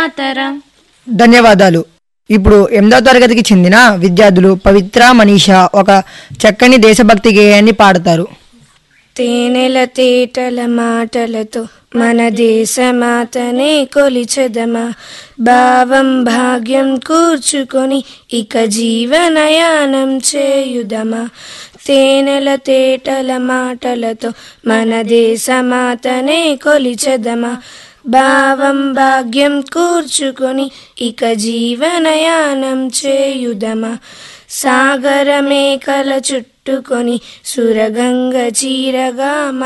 మాతరం ధన్యవాదాలు ఇప్పుడు ఎనిమిదవ తరగతికి చెందిన విద్యార్థులు పవిత్ర మనీషా ఒక చక్కని దేశభక్తి గేయాన్ని పాడతారు తేనెల తేటల మాటలతో మన దేశమాతనే కొలిచెదమా భావం భాగ్యం కూర్చుకొని ఇక జీవనయానం చేయుదమా తేనెల తేటల మాటలతో మన దేశమాతనే కొలిచెదమా భావం భాగ్యం కూర్చుకొని ఇక జీవనయానం చేయుదమా సాగర మేకల చుట్టుకొని సురగంగ చీరగా